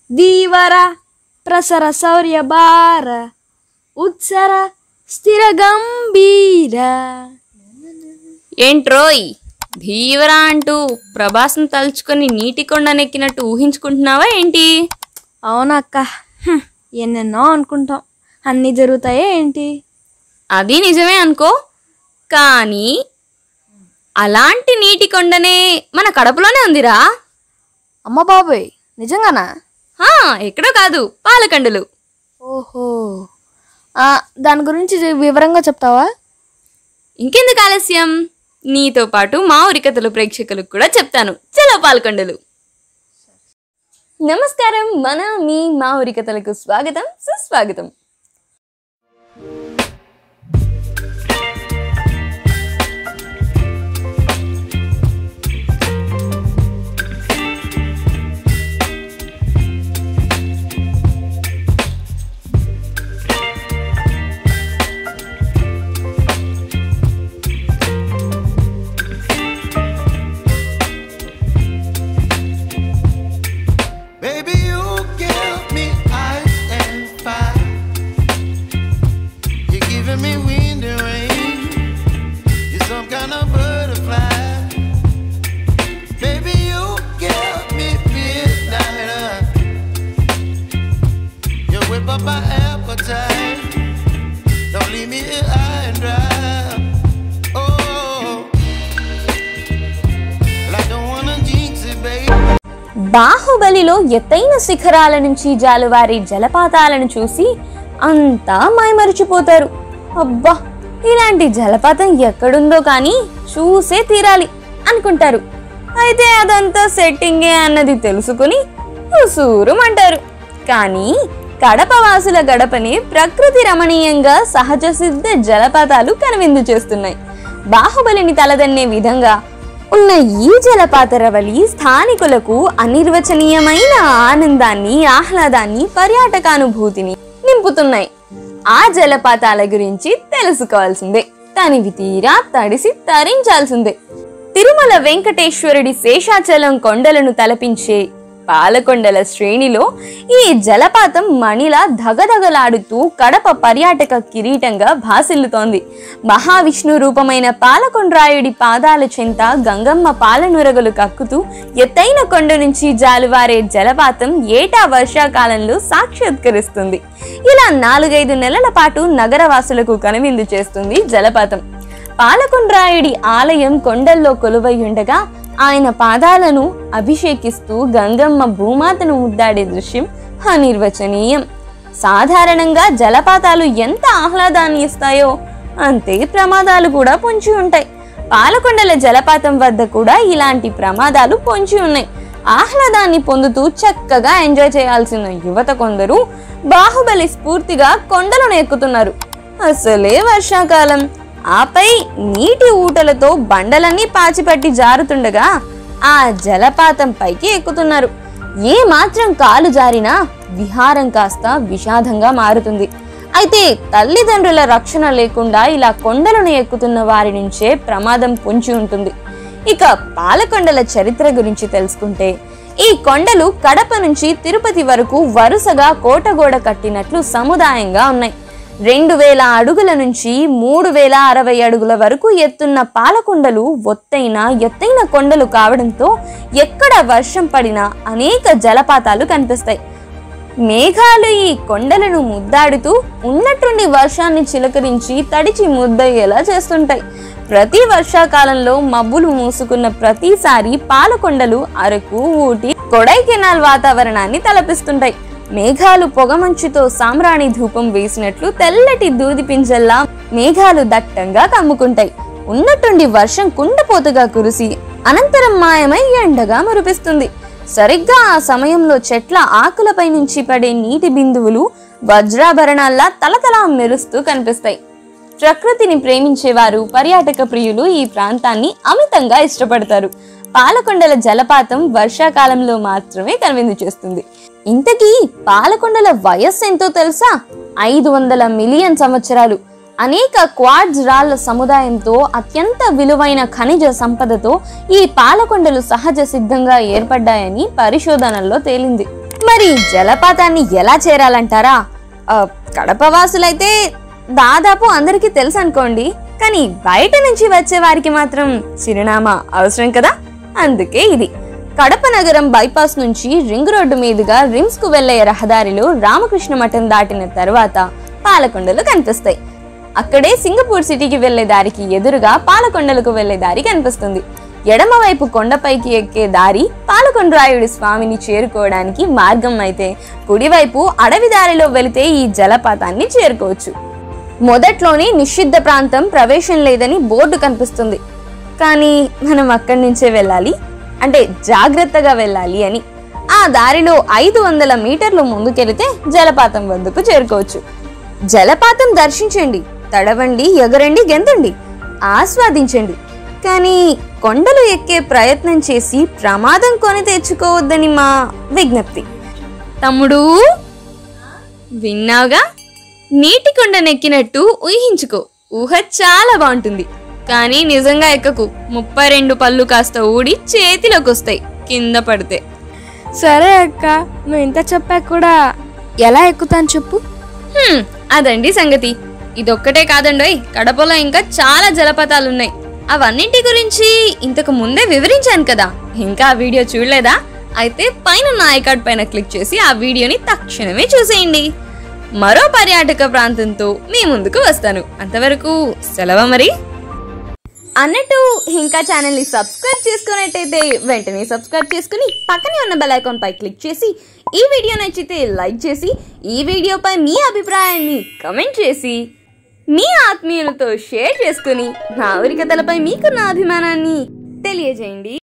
ಧೀವರ ಪ್ರಸರ ಶೌರ್ಯ ಭಾರ ಉತ್ಸರ ಸ್ಥಿರ ಗಂಭೀರ ఏంట్రోయ్ ధీవరా అంటూ ప్రభాస్ను తలుచుకొని నీటి కొండనెక్కినట్టు ఊహించుకుంటున్నావా ఏంటి అవునక్క హ్మ్, ఎన్నెన్నో అనుకుంటాం అన్నీ జరుగుతాయే ఏంటి అది నిజమే అనుకో కానీ అలాంటి నీటి కొండనే మన కడపలోనే ఉందిరా అమ్మ బాబోయ్ నిజంగానా హా, ఎక్కడో కాదు పాలకండలు ఓహో ఆ, దాని గురించి వివరంగా చెప్తావా ఇంకెందుకు ఆలస్యం నీతో పాటు మా ఉరికథలు ప్రేక్షకులకు కూడా చెప్తాను చలో పాల్కొండలు నమస్కారం మన మీ మా ఉరికథలకు స్వాగతం సుస్వాగతం Baby, you give me ice and fire. You're giving me wind and rain. You're some kind of butterfly. Baby, you give me midnight. You whip up my appetite. Don't leave me here high and dry. Oh, well, I don't wanna jinx it, baby. బాహుబలిలో ఎత్తైన శిఖరాల నుంచి జాలువారి జలపాతాలను చూసి అంతా మైమరిచిపోతారు అబ్బా ఇలాంటి జలపాతం ఎక్కడుందో కానీ చూసే తీరాలి అనుకుంటారు అయితే అదంతా సెట్టింగే అన్నది తెలుసుకుని ఉసూరుమంటారు కానీ కడప వాసుల గడపని ప్రకృతి రమణీయంగా సహజ సిద్ధ జలపాతాలు కనువిందు చేస్తున్నాయి బాహుబలిని తలదన్నే విధంగా ఉన్న ఈ జలపాత రవళి స్థానికులకు అనిర్వచనీయమైన ఆనందాన్ని ఆహ్లాదాన్ని పర్యాటకానుభూతిని నింపుతున్నాయి ఆ జలపాతాల గురించి తెలుసుకోవాల్సిందే తనివి తీరా తడిసి తరించాల్సిందే తిరుమల వెంకటేశ్వరుడి శేషాచలం కొండలను తలపించే పాలకొండల శ్రేణిలో ఈ జలపాతం మణిలా ధగధగలాడుతూ కడప పర్యాటక కిరీటంగా భాసిల్లుతోంది మహావిష్ణు రూపమైన పాలకొండ్రాయుడి పాదాల చెంత గంగమ్మ పాలనురగలు కక్కుతూ ఎత్తైన కొండ నుంచి జాలువారే జలపాతం ఏటా వర్షాకాలంలో సాక్షాత్కరిస్తుంది ఇలా నాలుగైదు నెలల పాటు నగరవాసులకు కనువిందు చేస్తుంది జలపాతం పాలకొండ్రాయుడి ఆలయం కొండల్లో కొలువై ఉండగా ఆయన పాదాలను అభిషేకిస్తూ గంగమ్మ భూమాతను ముద్దాడే దృశ్యం అనిర్వచనీయం సాధారణంగా జలపాతాలు ఎంత ఆహ్లాదాన్ని ఇస్తాయో అంతే ప్రమాదాలు కూడా పొంచి ఉంటాయి పాలకొండల జలపాతం వద్ద కూడా ఇలాంటి ప్రమాదాలు పొంచి ఉన్నాయి ఆహ్లాదాన్ని పొందుతూ చక్కగా ఎంజాయ్ చేయాల్సిన యువత కొందరు బాహుబలి స్ఫూర్తిగా కొండలను ఎక్కుతున్నారు అసలే వర్షాకాలం ఆపై నీటి ఊటలతో బండలన్నీ పాచిపట్టి జారుతుండగా ఆ జలపాతం పైకి ఎక్కుతున్నారు ఏ మాత్రం కాలు జారినా విహారం కాస్త విషాదంగా మారుతుంది అయితే తల్లిదండ్రుల రక్షణ లేకుండా ఇలా కొండలను ఎక్కుతున్న వారి నుంచే ప్రమాదం పొంచి ఉంటుంది ఇక పాలకొండల చరిత్ర గురించి తెలుసుకుంటే ఈ కొండలు కడప నుంచి తిరుపతి వరకు వరుసగా కోటగోడ కట్టినట్లు సముదాయంగా ఉన్నాయి రెండు వేల అడుగుల నుంచి మూడు వేల అరవై అడుగుల వరకు ఎత్తున్న పాలకొండలు ఒత్తైన ఎత్తైన కొండలు కావడంతో ఎక్కడ వర్షం పడినా అనేక జలపాతాలు కనిపిస్తాయి మేఘాలు ఈ కొండలను ముద్దాడుతూ ఉన్నట్టుండి వర్షాన్ని చిలకరించి తడిచి ముద్దయ్యేలా చేస్తుంటాయి ప్రతి వర్షాకాలంలో మబ్బులు మూసుకున్న ప్రతిసారి పాలకొండలు అరకు ఊటి కొడైకెనాల్ వాతావరణాన్ని తలపిస్తుంటాయి మేఘాలు పొగమంచుతో సామ్రాణి ధూపం వేసినట్లు తెల్లటి దూది పింజల్లా మేఘాలు దట్టంగా కమ్ముకుంటాయి ఉన్నట్టుండి వర్షం కుండపోతగా కురిసి అనంతరం మాయమై ఎండగా మురిపిస్తుంది సరిగ్గా ఆ సమయంలో చెట్ల ఆకులపై నుంచి పడే నీటి బిందువులు వజ్రాభరణాల్లా తలతలా మెరుస్తూ కనిపిస్తాయి ప్రకృతిని ప్రేమించేవారు పర్యాటక ప్రియులు ఈ ప్రాంతాన్ని అమితంగా ఇష్టపడతారు పాలకొండల జలపాతం వర్షాకాలంలో మాత్రమే కనువిందు చేస్తుంది ఇంతకీ పాలకొండల వయస్సు ఎంతో తెలుసా ఐదు వందల మిలియన్ సంవత్సరాలు అనేక క్వాడ్స్ రాళ్ల సముదాయంతో అత్యంత విలువైన ఖనిజ సంపదతో ఈ పాలకొండలు సహజ సిద్ధంగా ఏర్పడ్డాయని పరిశోధనల్లో తేలింది మరి జలపాతాన్ని ఎలా చేరాలంటారా ఆ, కడప వాసులైతే దాదాపు అందరికీ తెలుసు అనుకోండి కానీ బయట నుంచి వచ్చే వారికి మాత్రం చిరునామా అవసరం కదా అందుకే ఇది కడప నగరం బైపాస్ నుంచి రింగ్ రోడ్డు మీదుగా రిమ్స్ కు వెళ్లే రహదారిలో రామకృష్ణ మఠం దాటిన తర్వాత పాలకొండలు కనిపిస్తాయి అక్కడే సింగపూర్ సిటీకి వెళ్లే దారికి ఎదురుగా పాలకొండలకు వెళ్లే దారి కనిపిస్తుంది ఎడమవైపు కొండపైకి ఎక్కే దారి పాలకొండరాయుడి స్వామిని చేరుకోవడానికి మార్గం అయితే కుడివైపు అడవి దారిలో వెళితే ఈ జలపాతాన్ని చేరుకోవచ్చు మొదట్లోనే నిషిద్ధ ప్రాంతం ప్రవేశం లేదని బోర్డు కనిపిస్తుంది కానీ మనం అక్కడి నుంచే వెళ్ళాలి అంటే జాగ్రత్తగా వెళ్ళాలి అని ఆ దారిలో ఐదు వందల మీటర్లు ముందుకెళితే జలపాతం వద్దకు చేరుకోవచ్చు జలపాతం దర్శించండి తడవండి ఎగరండి గెంతండి ఆస్వాదించండి కానీ కొండలు ఎక్కే ప్రయత్నం చేసి ప్రమాదం కొని తెచ్చుకోవద్దని మా విజ్ఞప్తి తమ్ముడు విన్నావుగా నీటి కొండనెక్కినట్టు ఊహించుకో ఊహ చాలా బాగుంటుంది కానీ నిజంగా ఎక్కకు ముప్పై రెండు పళ్ళు కాస్త ఊడి చేతిలోకి వస్తాయి కింద పడితే సరే అక్క నువ్వు ఇంత చెప్పాక కూడా ఎలా ఎక్కుతాను చెప్పు హ్మ్, అదండి సంగతి ఇదొక్కటే కాదండోయ్ కడపలో ఇంకా చాలా జలపాతాలు ఉన్నాయి అవన్నింటి గురించి ఇంతకు ముందే వివరించాను కదా ఇంకా ఆ వీడియో చూడలేదా అయితే పైన నా ఐకార్డ్ పైన క్లిక్ చేసి ఆ వీడియోని తక్షణమే చూసేయండి మరో పర్యాటక ప్రాంతంతో మీ ముందుకు వస్తాను అంతవరకు సెలవు మరి అన్నట్టు ఇంకా ఛానల్ ని సబ్స్క్రైబ్ చేసుకున్నట్టయితే వెంటనే సబ్స్క్రైబ్ చేసుకుని పక్కనే ఉన్న బెల్ ఐకాన్ పై క్లిక్ చేసి ఈ వీడియో నచ్చితే లైక్ చేసి ఈ వీడియోపై మీ అభిప్రాయాన్ని కమెంట్ చేసి మీ ఆత్మీయులతో షేర్ చేసుకుని నా ఊరి కథలపై మీకున్న అభిమానాన్ని తెలియజేయండి